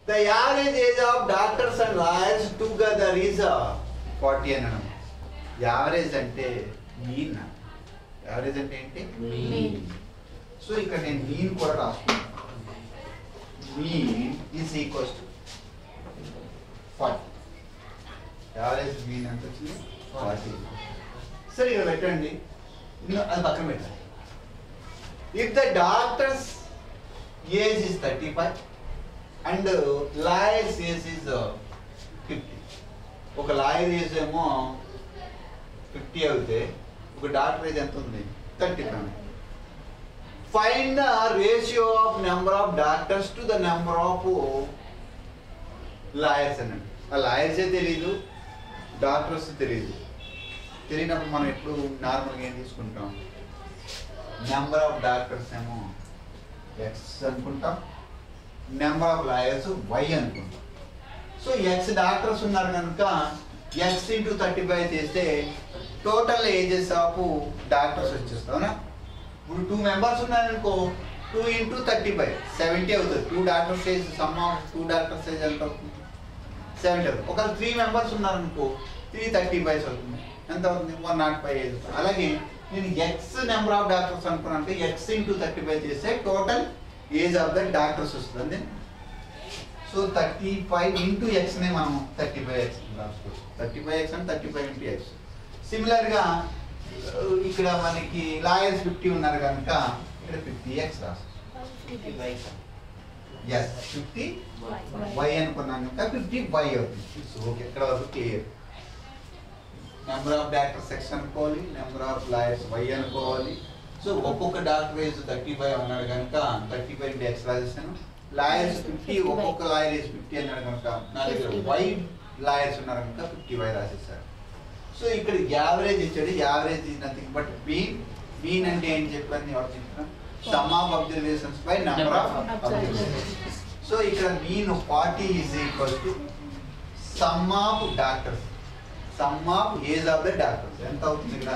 The average age of doctors and lawyers together is forty అని అన్నాం average అంటే mean average అంటే ఏంటి Mean. సో ఇక్కడ నేను మీన్ కూడా రాసుకున్నాను mean is equals to forty average mean ఎంత వచ్చింది ఫార్టీ సరే ఇక్కడ పెట్టండి ఇంకా అది పక్కన పెట్టండి if the doctors age is thirty five and lawyers age is fifty ఒక లాయర్ ఏజ్ ఏమో ఫిఫ్టీ అవుతే ఒక డాక్టర్ ఏజ్ ఎంత ఉంది thirty five find the ratio of number of doctors to the number of lawyers అనండి ఆ లాయర్సే తెలీదు doctors తెలియదు తెలియనప్పుడు మనం ఎప్పుడు నార్మల్గా ఏం తీసుకుంటాం నెంబర్ ఆఫ్ డాక్టర్స్ ఏమో ఎక్స్ అనుకుంటాం నెంబర్ ఆఫ్ లాయర్స్ వై అనుకుంటాం సో ఎక్స్ డాక్టర్స్ ఉన్నారు కనుక ఎక్స్ ఇంటూ థర్టీ ఫైవ్ చేస్తే టోటల్ ఏజెస్ ఆఫ్ డాక్టర్స్ వచ్చేస్తాం అవునా ఇప్పుడు టూ మెంబర్స్ ఉన్నారనుకో two into thirty five seventy అవుతుంది two doctors age sum of two doctors age ఎంత అవుతుంది సెవెంటీ అవుతుంది ఒక త్రీ మెంబర్స్ ఉన్నారనుకో త్రీ థర్టీ ఫైవ్ అవుతుంది ఎంత అవుతుంది వన్ నాట్ ఫైవ్ ఏజ్ అలాగే నేను ఎక్స్ నెంబర్ ఆఫ్ డాక్టర్స్ అనుకున్నాను అంటే ఎక్స్ ఇంటూ థర్టీ ఫైవ్ చేస్తే total age of the doctors వస్తుంది అంతే సో థర్టీ ఫైవ్ ఇంటూ ఎక్స్నే మనం థర్టీ ఫైవ్ ఎక్స్ రాసుకోవచ్చు థర్టీ ఫైవ్ ఎక్స్ అంటే థర్టీ ఫైవ్ ఇంటూ ఎక్స్ సిమిలర్గా ఇక్కడ మనకి లాయర్స్ ఫిఫ్టీ ఉన్నారు కనుక ఇక్కడ ఫిఫ్టీ ఎక్స్ రాసుకోవచ్చు ఎస్ ఫిఫ్టీ వై అనుకున్నాను కనుక ఫిఫ్టీ వై అవుతుంది సో ఓకే ఇక్కడ వరకు clear number of doctor section అనుకోవాలి నెంబర్ ఆఫ్ లాయర్స్ వై అనుకోవాలి సో ఒక్కొక్క డాక్టర్ ఏజ్ థర్టీ ఫైవ్ అన్నాడు కనుక థర్టీ ఫైవ్ ఇంటూ ఎక్స్ రాసేసాను లాయర్స్ ఫిఫ్టీ ఒక్కొక్క లాయర్ ఏజ్ ఫిఫ్టీ అన్నాడు కనుక నా దగ్గర 50 వై లాయర్స్ ఉన్నారు కనుక ఫిఫ్టీ వై రాసేసారు సో ఇక్కడ యావరేజ్ ఇచ్చాడు average is nothing but mean mean అంటే ఏం చెప్పాను ఎవరు చెప్తున్నా sum of observations by number of observations so ఇక్కడ mean forty is equal to sum of doctors sum of age of the doctors ఎంత అవుతుంది ఇక్కడ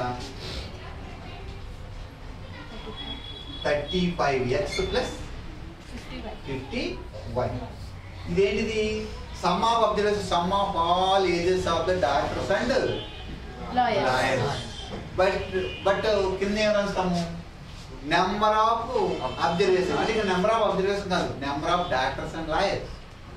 thirty five X plus fifty Y ఇదేంటిది sum of observation sum of all ages of the doctors and lawyers but but కింద ఏం రాస్తాము number of observation అంటే ఇక్కడ number of observation కాదు number of doctors and lawyers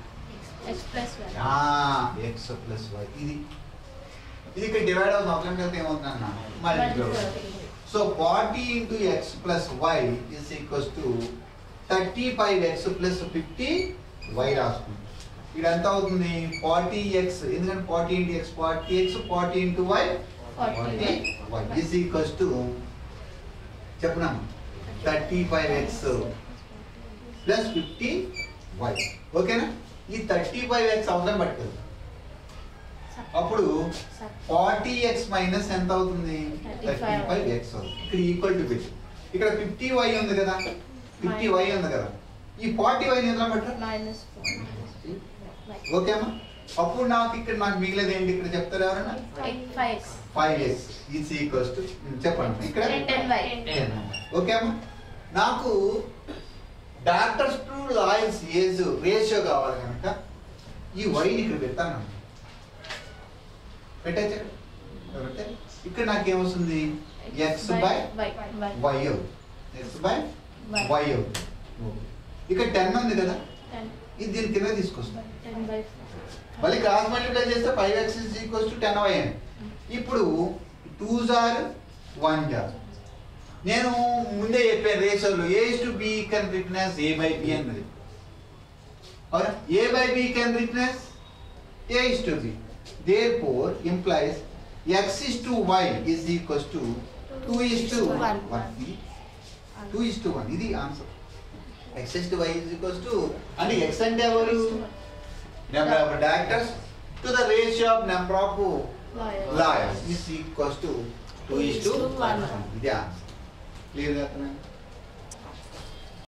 X plus Y ఇది ఇది ఇక్కడ డివైడ్ అవుతుంది అవసరం కలిగితే ఏమవుతుందన్న multiply so forty into X plus Y is equals to thirty five X plus fifty Y రాసుకుంటాం ఇక్కడ ఎంత అవుతుంది ఫార్టీ ఎక్స్ ఎందుకంటే forty into X forty X forty into Y forty Y is equals to చెప్పున్నాం thirty five X plus fifty Y ఓకేనా ఈ thirty five X అవసరం పట్టుకోదు అప్పుడు ఫార్టీ ఎక్స్ మైనస్ ఎంత అవుతుంది థర్టీ ఫైవ్ ఎక్స్ అవుతుంది ఇక్కడ ఈక్వల్ టు పెట్టి ఇక్కడ ఫిఫ్టీ వై ఉంది కదా ఫిఫ్టీ వై ఉంది కదా ఈ ఫార్టీ వై ఎంత పెట్టు మైనస్ ఓకేమా అప్పుడు నాకు ఇక్కడ నాకు మిగిలేదు ఏంటి ఇక్కడ చెప్తారు ఎవరైనా five X five X is equals to చెప్పండి ఇక్కడ టెన్ వై ఓకేమా నాకు doctors to lawyers age ratio కావాలి కనుక ఈ వైని ఇక్కడ పెడతాను పెట్టచ్చు పెడితే ఇక్కడ నాకు ఏమొస్తుంది X by Y Y X by Y ఇక్కడ టెన్ ఉంది కదా ఇది దీని కింద తీసుకొస్తాను టెన్ బై మళ్ళీ క్రాస్ మల్టిప్లై చేస్తే five X is equals to ten Y అని ఇప్పుడు టూ జార్ వన్ జార్ నేను ముందే చెప్పాను రేషియోలో A to B can written as A by B అన్నది అవునా A by B can written as A is to B therefore implies X is to Y is equals to two is to one ఇది two is to one ఇది answer X is to Y is equals to అంటే X అంటే ఎవరు number of doctors to the ratio of number of lawyers is equals to 2 is to 1. ఇది answer clear అవుతుందండి